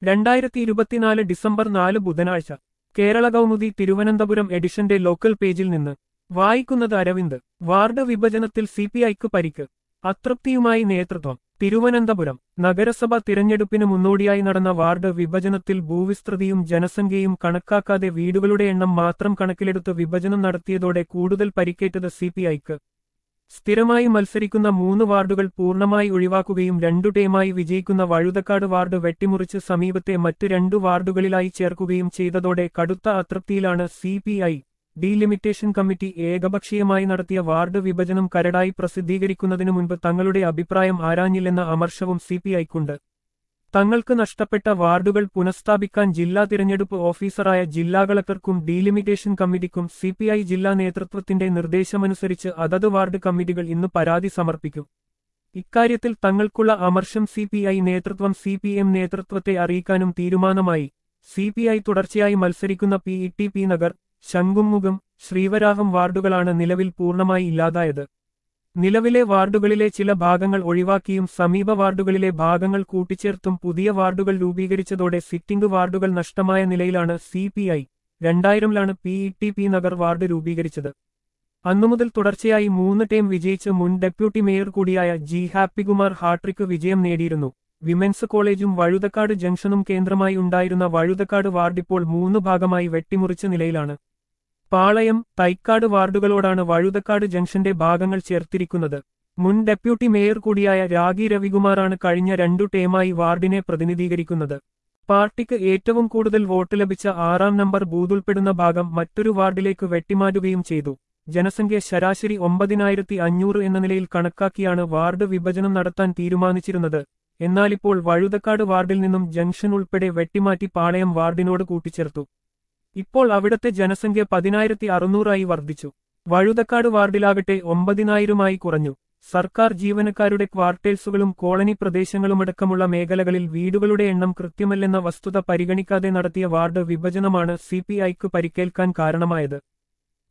രണ്ടായിരത്തി ഇരുപത്തിനാല് ഡിസംബർ നാല് ബുധനാഴ്ച കേരള കൗമുദി തിരുവനന്തപുരം എഡിഷന്റെ ലോക്കൽ പേജിൽ നിന്ന് വായിക്കുന്നത് അരവിന്ദ് വാർഡ് വിഭജനത്തിൽ സിപിഐക്ക് പരിക്ക് അതൃപ്തിയുമായി നേതൃത്വം തിരുവനന്തപുരം നഗരസഭ തിരഞ്ഞെടുപ്പിന് മുന്നോടിയായി നടന്ന വാർഡ് വിഭജനത്തിൽ ഭൂവിസ്തൃതിയും ജനസംഖ്യയും കണക്കാക്കാതെ വീടുകളുടെ എണ്ണം മാത്രം കണക്കിലെടുത്ത് വിഭജനം നടത്തിയതോടെ കൂടുതൽ പരിക്കേറ്റത് സിപിഐക്ക് സ്ഥിരമായി മത്സരിക്കുന്ന മൂന്ന് വാർഡുകൾ പൂർണ്ണമായി ഒഴിവാക്കുകയും രണ്ടു ടീമായി വിജയിക്കുന്ന വഴുതക്കാട് വാർഡ് വെട്ടിമുറിച്ച് സമീപത്തെ മറ്റ് രണ്ടു വാർഡുകളിലായി ചേർക്കുകയും ചെയ്തതോടെ കടുത്ത അതൃപ്തിയിലാണ് സിപിഐ ഡീലിമിറ്റേഷൻ കമ്മിറ്റി ഏകപക്ഷീയമായി നടത്തിയ വാർഡ് വിഭജനം കരടായി പ്രസിദ്ധീകരിക്കുന്നതിനു മുൻപ് തങ്ങളുടെ അഭിപ്രായം ആരാഞ്ഞില്ലെന്ന അമർഷവും സിപിഐക്കുണ്ട് തങ്ങൾക്ക് നഷ്ടപ്പെട്ട വാർഡുകൾ പുനഃസ്ഥാപിക്കാൻ ജില്ലാ തിരഞ്ഞെടുപ്പ് ഓഫീസറായ ജില്ലാ കളക്ടർക്കും ഡീലിമിറ്റേഷൻ കമ്മിറ്റിക്കും സിപിഐ ജില്ലാ നേതൃത്വത്തിന്റെ നിർദ്ദേശമനുസരിച്ച് അതത് വാർഡ് കമ്മിറ്റികൾ ഇന്ന് പരാതി സമർപ്പിക്കും ഇക്കാര്യത്തിൽ തങ്ങൾക്കുള്ള അമർഷം സിപിഐ നേതൃത്വം സിപിഎം നേതൃത്വത്തെ അറിയിക്കാനും തീരുമാനമായി സിപിഐ തുടർച്ചയായി മത്സരിക്കുന്ന P E T P Nagar Shankhumukham Sreevaraham വാർഡുകളാണ് നിലവിൽ പൂർണ്ണമായി ഇല്ലാതായത് നിലവിലെ വാർഡുകളിലെ ചില ഭാഗങ്ങൾ ഒഴിവാക്കിയും സമീപ വാർഡുകളിലെ ഭാഗങ്ങൾ കൂട്ടിച്ചേർത്തും പുതിയ വാർഡുകൾ രൂപീകരിച്ചതോടെ സിറ്റിംഗ് വാർഡുകൾ നഷ്ടമായ നിലയിലാണ് സിപിഐ രണ്ടായിരമിലാണ് P E T P Nagar ward രൂപീകരിച്ചത് അന്നുമുതൽ തുടർച്ചയായി മൂന്ന് ടേം വിജയിച്ച് മുൻ ഡെപ്യൂട്ടി മേയർ കൂടിയായ ജി ഹാപ്പികുമാർ ഹാട്രിക്ക് വിജയം നേടിയിരുന്നു വിമൻസ് കോളേജും വഴുതക്കാട് ജംഗ്ഷനും കേന്ദ്രമായി ഉണ്ടായിരുന്ന വഴുതക്കാട് വാർഡിപ്പോൾ മൂന്ന് ഭാഗമായി വെട്ടിമുറിച്ച നിലയിലാണ് പാളയം തൈക്കാട് വാർഡുകളോടാണ് വഴുതക്കാട് ജംഗ്ഷന്റെ ഭാഗങ്ങൾ ചേർത്തിരിക്കുന്നത് മുൻ ഡെപ്യൂട്ടി മേയർ കൂടിയായ രാഗി രവികുമാറാണ് കഴിഞ്ഞ രണ്ടു ടേമായി വാർഡിനെ പ്രതിനിധീകരിക്കുന്നത് പാർട്ടിക്ക് ഏറ്റവും കൂടുതൽ വോട്ട് ലഭിച്ച ആറാം നമ്പർ ബൂത്തുൾപ്പെടുന്ന ഭാഗം മറ്റൊരു വാർഡിലേക്ക് വെട്ടിമാറ്റുകയും ചെയ്തു ജനസംഖ്യ ശരാശരി ഒമ്പതിനായിരത്തി അഞ്ഞൂറ് എന്ന നിലയിൽ കണക്കാക്കിയാണ് വാർഡ് വിഭജനം നടത്താൻ തീരുമാനിച്ചിരുന്നത് എന്നാലിപ്പോൾ വഴുതക്കാട് വാർഡിൽ നിന്നും ജംഗ്ഷൻ ഉൾപ്പെടെ വെട്ടിമാറ്റി പാളയം വാർഡിനോട് കൂട്ടിച്ചേർത്തു ഇപ്പോൾ അവിടത്തെ ജനസംഖ്യ പതിനായിരത്തി അറുന്നൂറായി വർദ്ധിച്ചു വഴുതക്കാട് വാർഡിലാകട്ടെ ഒമ്പതിനായിരമായി കുറഞ്ഞു സർക്കാർ ജീവനക്കാരുടെ ക്വാർട്ടേഴ്സുകളും കോളനി പ്രദേശങ്ങളുമടക്കമുള്ള മേഖലകളിൽ വീടുകളുടെ എണ്ണം കൃത്യമല്ലെന്ന വസ്തുത പരിഗണിക്കാതെ നടത്തിയ വാർഡ് വിഭജനമാണ് സിപിഐക്ക് പരിക്കേൽക്കാൻ കാരണമായത്